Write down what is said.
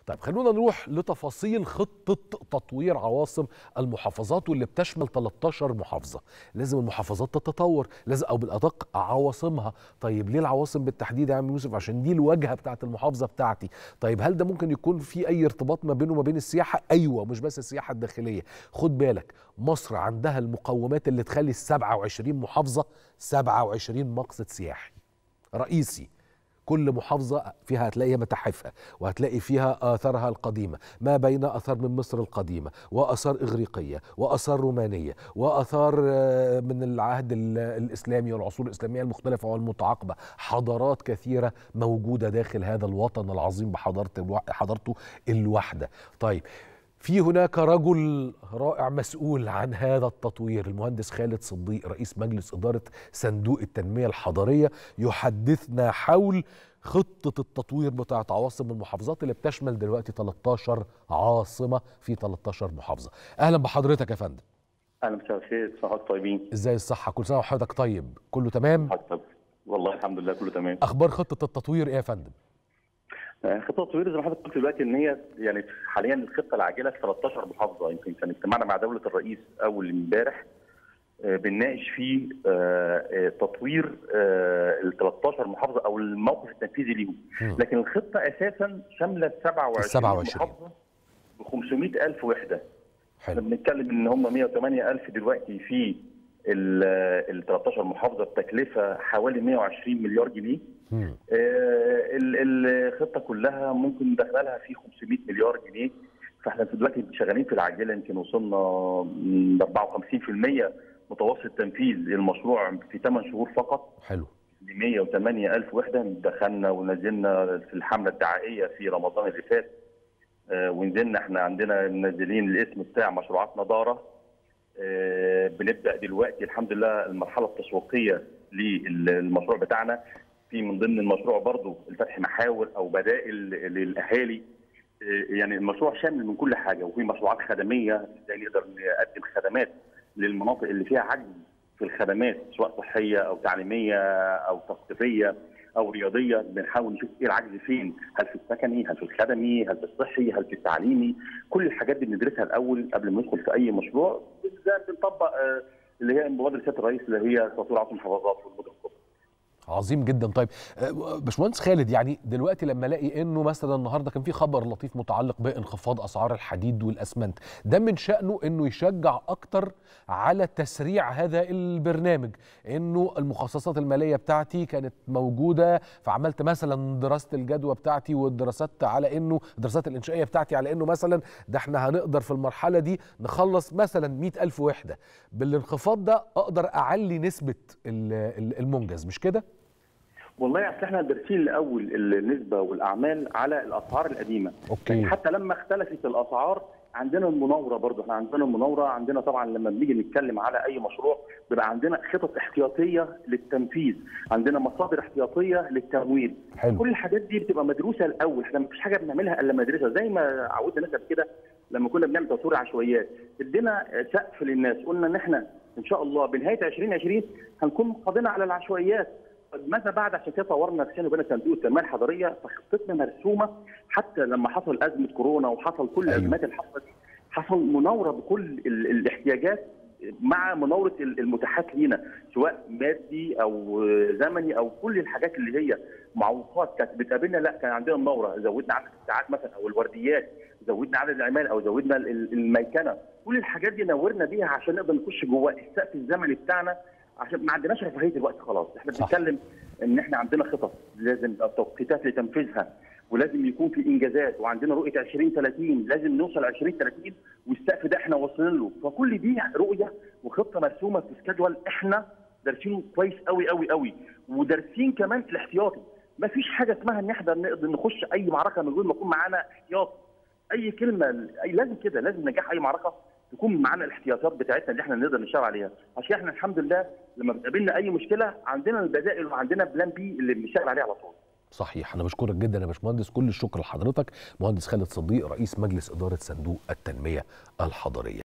طيب خلونا نروح لتفاصيل خطة تطوير عواصم المحافظات واللي بتشمل 13 محافظة لازم المحافظات تتطور لازم أو بالأدق عواصمها طيب ليه العواصم بالتحديد يا عم يوسف عشان دي الواجهة بتاعت المحافظة بتاعتي طيب هل ده ممكن يكون في أي ارتباط ما بينه وما بين السياحة أيوة مش بس السياحة الداخلية خد بالك مصر عندها المقومات اللي تخلي ال 27 محافظة 27 مقصد سياحي رئيسي كل محافظة فيها هتلاقي متاحفها وهتلاقي فيها آثارها القديمة ما بين آثار من مصر القديمة وآثار إغريقية وآثار رومانية وآثار من العهد الإسلامي والعصور الإسلامية المختلفة والمتعاقبة حضارات كثيرة موجودة داخل هذا الوطن العظيم بحضارته حضارته الواحدة طيب في هناك رجل رائع مسؤول عن هذا التطوير المهندس خالد صديق رئيس مجلس إدارة صندوق التنمية الحضرية يحدثنا حول خطة التطوير بتاعة عواصم المحافظات اللي بتشمل دلوقتي 13 عاصمة في 13 محافظة أهلا بحضرتك يا فندم اهلا مساء الخير صحات طيبين ازاي الصحة كل سنة وحضرتك طيب كله تمام حضرتك والله الحمد لله كله تمام أخبار خطة التطوير إيه يا فندم خطه التطوير زي ما حضرتك قلت دلوقتي ان هي يعني حاليا الخطه العاجله في 13 محافظه يمكن كان اجتماعنا مع دوله الرئيس اول امبارح بنناقش فيه تطوير ال 13 محافظه او الموقف التنفيذي ليهم لكن الخطه اساسا شامله 27 27 محافظه ب 500000 وحده حلو احنا بنتكلم ان هم 108000 دلوقتي في ال 13 محافظه بتكلفه حوالي 120 مليار جنيه مم. الخطه كلها ممكن دخلها في 500 مليار جنيه فاحنا دلوقتي شغالين في العاجله يمكن وصلنا ل 54% متوسط تنفيذ المشروع في 8 شهور فقط حلو ب 108 ألف وحدة دخلنا ونزلنا في الحملة الدعائية في رمضان اللي فات آه ونزلنا احنا عندنا منزلين الاسم بتاع مشروعات نضارة آه بنبدأ دلوقتي الحمد لله المرحلة التسويقية للمشروع بتاعنا في من ضمن المشروع برضو الفتح محاور أو بدائل للأهالي آه يعني المشروع شامل من كل حاجة وفي مشروعات خدمية ازاي نقدر نقدم خدمات للمناطق اللي فيها عجز في الخدمات سواء صحيه او تعليميه او تثقيفيه او رياضيه بنحاول نشوف ايه العجز فين هل في السكني هل في الخدمي هل في الصحي هل في التعليمي كل الحاجات دي بندرسها الاول قبل ما ندخل في اي مشروع بنطبق اللي هي مبادره سياده الرئيس اللي هي تطوير عاصمه المحافظات والمدن الكبرى عظيم جدا طيب باشمهندس خالد يعني دلوقتي لما الاقي انه مثلا النهارده كان في خبر لطيف متعلق بانخفاض اسعار الحديد والاسمنت ده من شانه انه يشجع اكتر على تسريع هذا البرنامج انه المخصصات الماليه بتاعتي كانت موجوده فعملت مثلا دراسه الجدوى بتاعتي والدراسات على انه الدراسات الانشائيه بتاعتي على انه مثلا ده احنا هنقدر في المرحله دي نخلص مثلا 100000 وحده بالانخفاض ده اقدر اعلي نسبه المنجز مش كده والله اصل احنا دارسين الاول النسبه والاعمال على الاسعار القديمه أوكي. يعني حتى لما اختلفت الاسعار عندنا المناوره برضه احنا عندنا المناوره عندنا طبعا لما بنيجي نتكلم على اي مشروع بيبقى عندنا خطط احتياطيه للتنفيذ عندنا مصادر احتياطيه للتمويل حلو. كل الحاجات دي بتبقى مدروسه الاول احنا مفيش حاجه بنعملها الا مدرسه زي ما عودنا نسب كده لما كنا بنعمل تطوير عشوائيات ادينا سقف للناس قلنا ان احنا ان شاء الله بنهايه 2020 هنكون قضينا على العشوائيات ماذا بعد عشان كده طورنا نفسنا وبقينا صندوق التنميه الحضريه فخطتنا مرسومه حتى لما حصل ازمه كورونا وحصل كل أيوة. الازمات اللي حصلت دي حصل مناوره بكل ال الاحتياجات مع مناوره المتاحات لينا سواء مادي او زمني او كل الحاجات اللي هي معوقات كانت بتقابلنا لا كان عندنا مناوره زودنا عدد الساعات مثلا او الورديات زودنا عدد العمال او زودنا الميكنه كل الحاجات دي نورنا بيها عشان نقدر نخش جوه السقف الزمني بتاعنا عشان ما عندناش رفاهيه الوقت خلاص احنا بنتكلم ان احنا عندنا خطط لازم توقيتات لتنفيذها ولازم يكون في انجازات وعندنا رؤيه 2030 لازم نوصل 2030 والسقف ده احنا واصلين له فكل دي رؤيه وخطه مرسومه في سكادول احنا دارسينه كويس قوي قوي قوي ودارسين كمان الاحتياطي ما فيش حاجه اسمها ان احنا نقدر نخش اي معركه من غير ما يكون معانا احتياط اي كلمه اي لازم كده لازم نجاح اي معركه تكون معانا الاحتياطات بتاعتنا اللي احنا نقدر نشتغل عليها عشان احنا الحمد لله لما بتقابلنا اي مشكله عندنا البدائل وعندنا بلان بي اللي بنشتغل عليه على طول صحيح انا بشكرك جدا يا باشمهندس كل الشكر لحضرتك مهندس خالد صديق رئيس مجلس اداره صندوق التنميه الحضريه